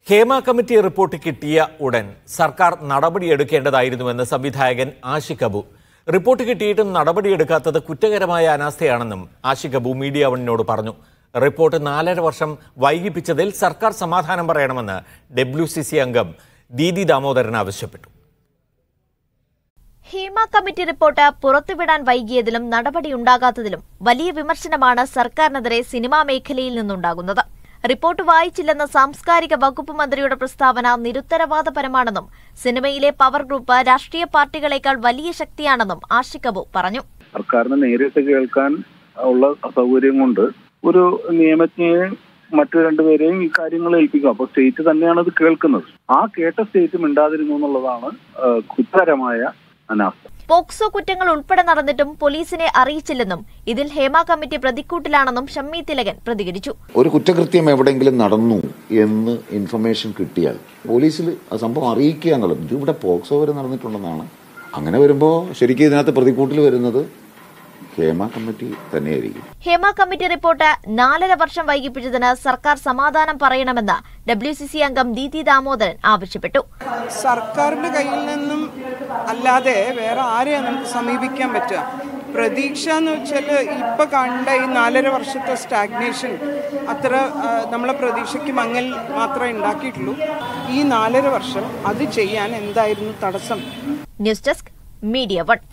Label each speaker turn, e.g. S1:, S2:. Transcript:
S1: Hema committee report കിട്ടിയ ഉടൻ സർക്കാർ നടപടിയെടുക്കേണ്ടതായിരുന്നുവെന്ന് സംവിധായകൻ ആഷിഖ് അബു റിപ്പോർട്ട് കിട്ടിയിട്ടും നടപടിയെടുക്കാത്തത് കുറ്റകരമായ അനാസ്ഥയാണെന്നും ആഷിഖ് അബു മീഡിയ വണിനോട് പറഞ്ഞു റിപ്പോർട്ട് നാലര വർഷം വൈകിപ്പിച്ചതിൽ സർക്കാർ സമാധാനം പറയണമെന്ന് ഡബ്ല്യു സി സി അംഗം ദീദി ദാമോദരൻ ആവശ്യപ്പെട്ടു
S2: ഹേമ കമ്മിറ്റി റിപ്പോർട്ട് പുറത്തുവിടാൻ വൈകിയതിലും നടപടിയുണ്ടാകാത്തതിലും വലിയ വിമർശനമാണ് സർക്കാരിനെതിരെ സിനിമാ മേഖലയിൽ നിന്നുണ്ടാകുന്നത് റിപ്പോർട്ട് വായിച്ചില്ലെന്ന സാംസ്കാരിക വകുപ്പ് മന്ത്രിയുടെ പ്രസ്താവന നിരുത്തരവാദപരമാണെന്നും സിനിമയിലെ പവർ ഗ്രൂപ്പ് രാഷ്ട്രീയ പാർട്ടികളെക്കാൾ വലിയ ശക്തിയാണെന്നും ആഷിഖ് അബു പറഞ്ഞു
S3: സർക്കാരിന് നേരിട്ട് കേൾക്കാൻ ഉള്ള അസൗകര്യം കൊണ്ട് ഒരു നിയമജ്ഞയെയും മറ്റു രണ്ടുപേരെയും ഈ കാര്യങ്ങൾ ഏൽപ്പിക്കും അപ്പോൾ സ്റ്റേറ്റ് തന്നെയാണ് അത് കേൾക്കുന്നത് ആ കേട്ട സ്റ്റേറ്റ് മിണ്ടാതിരുന്നു എന്നുള്ളതാണ് ആ, കുറ്റകരമായ അനാസ്ഥ
S2: പോക്സോ കുറ്റങ്ങൾ ഉൾപ്പെടെ നടന്നിട്ടും പോലീസിനെ അറിയിച്ചില്ലെന്നും ഇതിൽ ഹേമ കമ്മിറ്റി പ്രതിക്കൂട്ടിലാണെന്നും ഷമ്മി തിലകൻ പ്രതികരിച്ചു
S4: ഒരു കുറ്റകൃത്യം എവിടെയെങ്കിലും നടന്നു എന്ന് ഇൻഫർമേഷൻ കിട്ടിയാൽ പോലീസിൽ ആ സംഭവം അറിയിക്കുക എന്നുള്ളത് ഇത് ഇവിടെ പോക്സോ വരെ നടന്നിട്ടുണ്ടെന്നാണ് അങ്ങനെ വരുമ്പോൾ ശരിക്കും ഇതിനകത്ത് പ്രതിക്കൂട്ടിൽ വരുന്നത് ഹേമ കമ്മിറ്റി തന്നെയായിരിക്കും
S2: ഹേമ കമ്മിറ്റി റിപ്പോർട്ട് നാലര വർഷം വൈകിപ്പിച്ചതിന് സർക്കാർ സമാധാനം പറയണമെന്ന് ഡബ്ല്യു സി സി അംഗം ദീതി ദാമോദരൻ ആവശ്യപ്പെട്ടു
S5: സർക്കാരിന്റെ കയ്യിൽ നിന്നും അല്ലാതെ വേറെ ആരെയാണ് നമുക്ക് സമീപിക്കാൻ പറ്റുക പ്രതീക്ഷ എന്ന് വെച്ചാൽ ഇപ്പൊ കണ്ട ഈ നാലര വർഷത്തെ സ്റ്റാഗ്നേഷൻ അത്ര ആ, നമ്മളെ പ്രതീക്ഷയ്ക്ക് മങ്ങൽ മാത്രമേ ഉണ്ടാക്കിയിട്ടുള്ളൂ ഈ നാലര വർഷം അത് ചെയ്യാൻ എന്തായിരുന്നു തടസ്സം
S2: ന്യൂസ് ഡെസ്ക് മീഡിയ വൺ